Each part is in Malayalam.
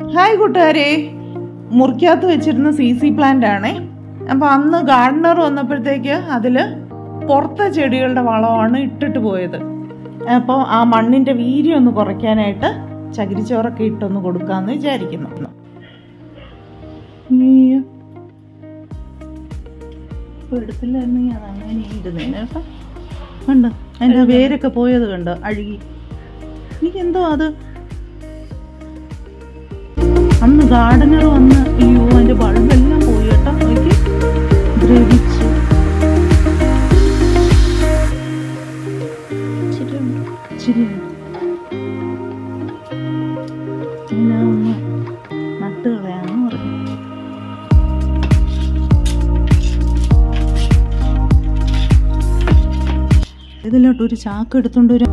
ഹായ് കൂട്ടുകാരെ മുറിക്കകത്ത് വെച്ചിരുന്ന സി സി പ്ലാന്റ് ആണേ അപ്പോൾ അന്ന് ഗാർഡനർ വന്നപ്പോഴത്തേക്ക് അതിൽ പുറത്തെ ചെടികളുടെ വളമാണ് ഇട്ടിട്ട് പോയത് അപ്പോൾ ആ മണ്ണിൻ്റെ വീര്യം ഒന്ന് കുറയ്ക്കാനായിട്ട് ചകിരിച്ചോറൊക്കെ ഇട്ടൊന്ന് കൊടുക്കാമെന്ന് വിചാരിക്കുന്നു അയ്യോ. ഇപ്പൊ എടുത്തില്ലായിരുന്നെങ്കിൽ അത് അങ്ങനെ ഇരുന്നേനെ കേട്ടോ കണ്ടോ അതിൻ്റെ വേരൊക്കെ പോയത് കണ്ടോ അഴുകി എനിക്കെന്തോ അത് അന്ന് ഗാർഡനർ വന്ന് അയ്യോ അതിന്റെ ബൾബെല്ലാം പോയി കേട്ടോ നോക്കി ദ്രവിച്ചു ഇച്ചിരി ഇതിനെ ഒന്ന് നട്ട് കളയാന്ന് പറഞ്ഞു ഇതിലോട്ട് ഒരു ചാക്ക് എടുത്തോണ്ട് വരാം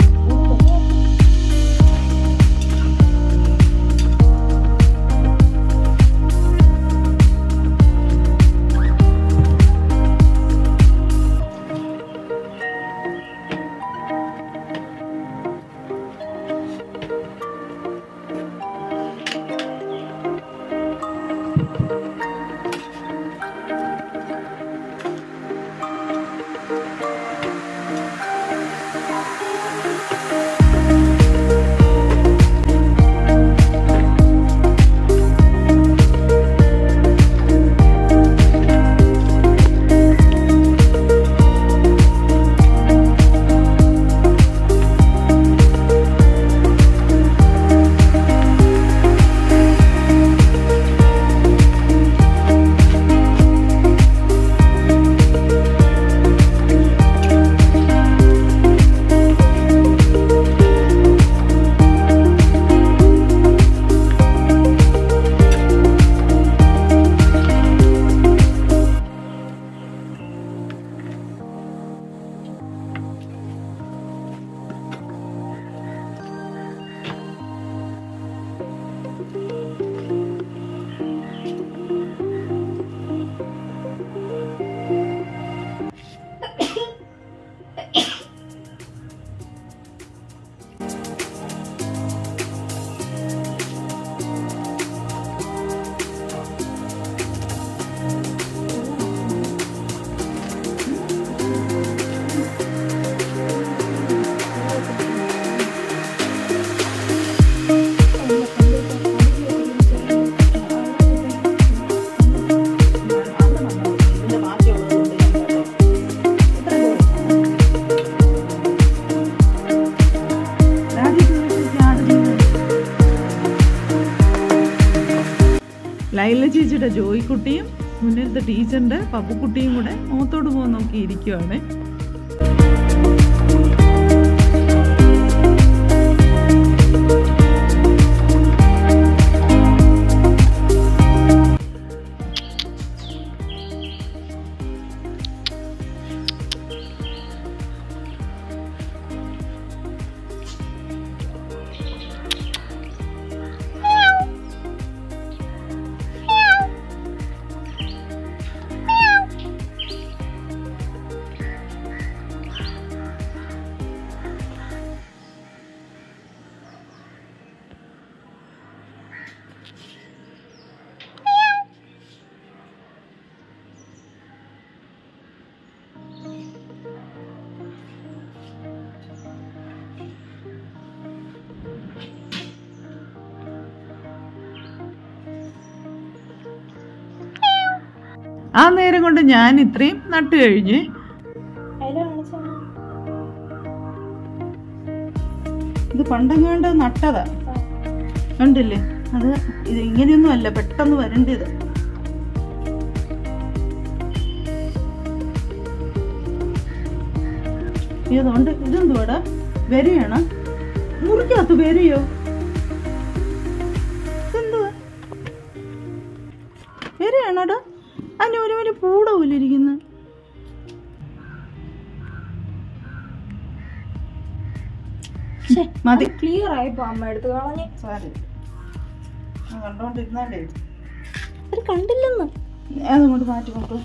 ലൈല ചേച്ചിയുടെ ജോയിക്കുട്ടിയും മുന്നിലത്തെ ടീച്ചറിന്റെ പപ്പുക്കുട്ടിയും കൂടെ മുഖത്തോട് പോകാൻ നോക്കി ഇരിക്കുവാണ് ആ നേരം കൊണ്ട് ഞാൻ ഇത്രയും നട്ടു കഴിഞ്ഞ് ഇത് പണ്ടെങ്ങാണ്ട് നട്ടതാ കണ്ടില്ലേ അത് ഇത് ഇങ്ങനെയൊന്നും അല്ല പെട്ടെന്ന് വരേണ്ടത് ഇതുകൊണ്ട് ഇതെന്തുവാടാ വരയാണ് മുറിക്കകത്ത് വരയോ ഇതെന്തുവാ വരയാണോടാ അതിന് ഒരു വലിയ പൂടവില്ലിരിക്കുന്നത് മതി ക്ലിയർ ആയിപ്പോ അമ്മ എടുത്ത് കളഞ്ഞ് സാരി കണ്ടോണ്ടിരുന്നാലേ അത് കണ്ടില്ലെന്ന് അതങ്ങോട്ട് മാറ്റി നോക്കൂ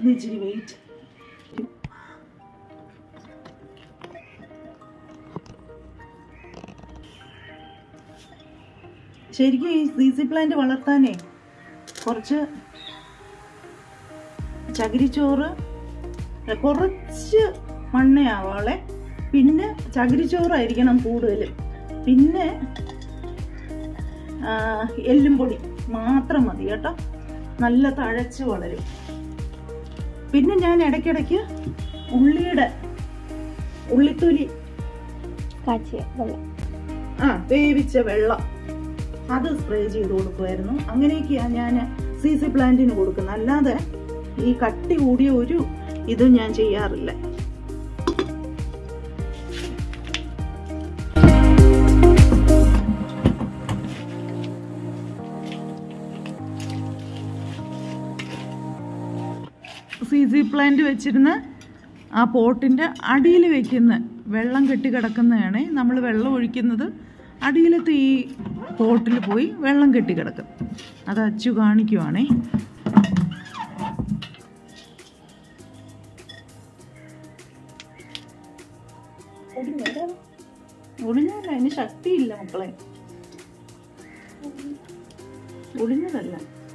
ഇത് ഇച്ചിരി വെയിറ്റ് ശരിക്കും ഈ സി സി പ്ലാന്റ് വളർത്താനേ കുറച്ച് ചകിരിച്ചോറ് കുറച്ച് മണ്ണയാവാളെ പിന്നെ ചകിരിച്ചോറായിരിക്കണം കൂടുതലും പിന്നെ ആ, എല്ലും പൊടി മാത്രം മതി കേട്ടോ നല്ല തഴച്ച് വളരും പിന്നെ ഞാൻ ഇടയ്ക്കിടയ്ക്ക് ഉള്ളിയുടെ ഉള്ളിത്തൊലി കാച്ചിയ വെള്ളം ആ വേവിച്ച വെള്ളം അത് സ്പ്രേ ചെയ്ത് കൊടുക്കുമായിരുന്നു അങ്ങനെയൊക്കെയാണ് ഞാൻ സി സി പ്ലാന്റിന് കൊടുക്കുന്നത് അല്ലാതെ ഈ കട്ടി കൂടിയ ഒരു ഇതും ഞാൻ ചെയ്യാറില്ല സി സി പ്ലാന്റ് വെച്ചിരുന്ന ആ പോട്ടിൻ്റെ അടിയിൽ വെക്കുന്ന വെള്ളം കെട്ടി കിടക്കുന്നതാണ് നമ്മൾ വെള്ളം ഒഴിക്കുന്നത് അടിയിലത്തെ ഈ പോട്ടിൽ പോയി വെള്ളം കെട്ടി കിടക്കും അത് അച്ചു കാണിക്കുവാണേ ഒടിഞ്ഞതല്ല അതിന് ശക്തിയില്ല മക്കളെ ഒടിഞ്ഞതല്ല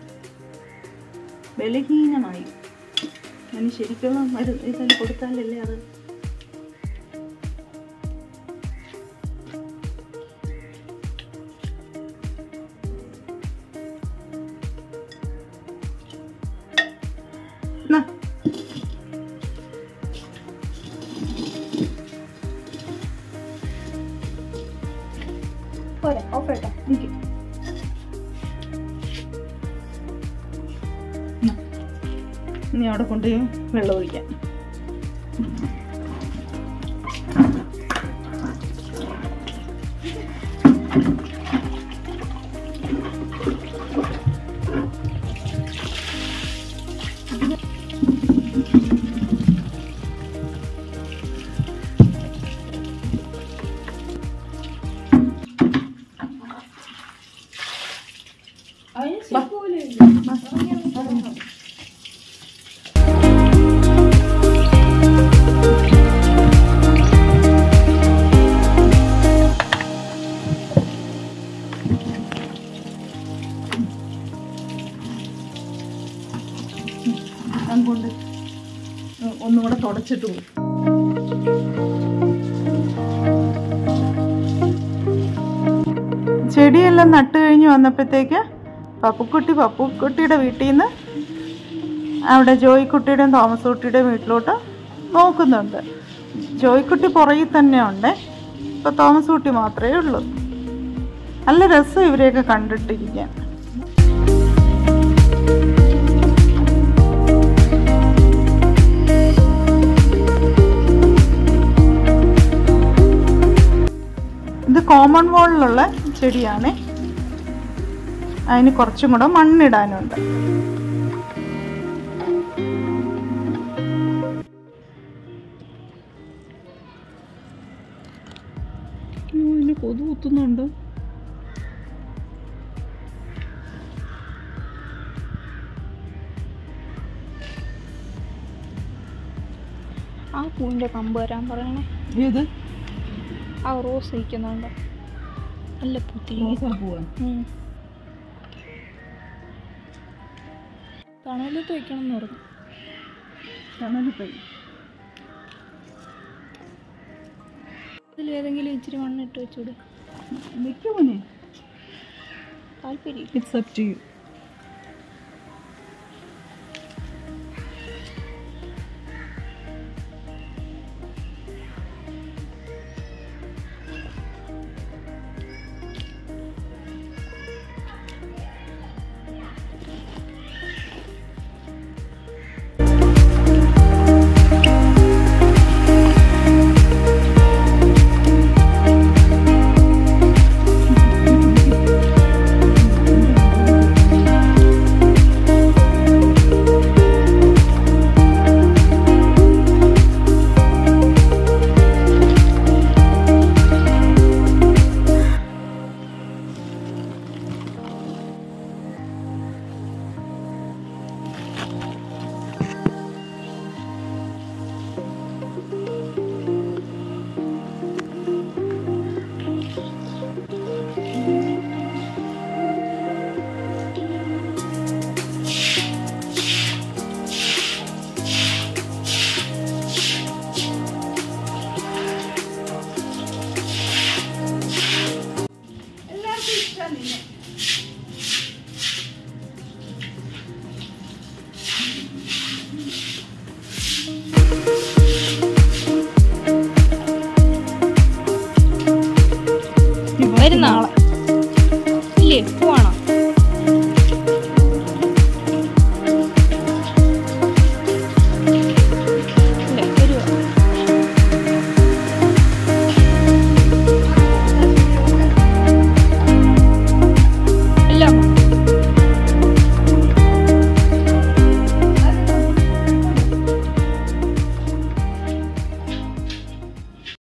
ബലഹീനമായി അതിന് ശരിക്കുള്ള മരുന്ന് ഇതെല്ലാം കൊടുത്താലല്ലേ അത് നാ. പോരെ ഓഫ് കേട്ടോ നിക്ക്. നാ. ഇനി അവിടെ കൊണ്ടുപോയി വെള്ളം ഒഴിക്കാം അങ്ങോട്ട് ഒന്നുകൂടെ തുടച്ചിട്ട് പോകും ചെടിയെല്ലാം നട്ട് കഴിഞ്ഞ് വന്നപ്പോഴത്തേക്ക് പപ്പുക്കുട്ടി പപ്പുക്കുട്ടിയുടെ വീട്ടിൽ നിന്ന് അവിടെ ജോയിക്കുട്ടിയുടെയും തോമസ് കുട്ടിയുടെയും വീട്ടിലോട്ട് നോക്കുന്നുണ്ട് ജോയിക്കുട്ടി പുറകിൽ തന്നെ ഉണ്ട് ഇപ്പോൾ തോമസ് കുട്ടി മാത്രമേ ഉള്ളൂ നല്ല രസം ഇവരെയൊക്കെ കണ്ടിട്ടിരിക്കാൻ ഇത് കോമൺ വാളിലുള്ള ചെടിയാണ് അതിന് കുറച്ചും കൂടെ മണ്ണിടാനുണ്ട് കൊതു കുത്തുന്നുണ്ട് ആ പൂവിൻ്റെ കമ്പ് വരാൻ പറയണേ ഏത് ആ റോസ് ഇരിക്കുന്നുണ്ട് നല്ല പുത്തി പോവാൻ തണലത്ത് വെക്കണം എന്ന് പറഞ്ഞു തണലിപ്പോയി അതിൽ ഏതെങ്കിലും ഇച്ചിരി മണ്ണിട്ട് വെച്ചൂടെ നിൽക്കുമോനെ താല്പര്യം ഇറ്റ്സ് അപ് ടു യു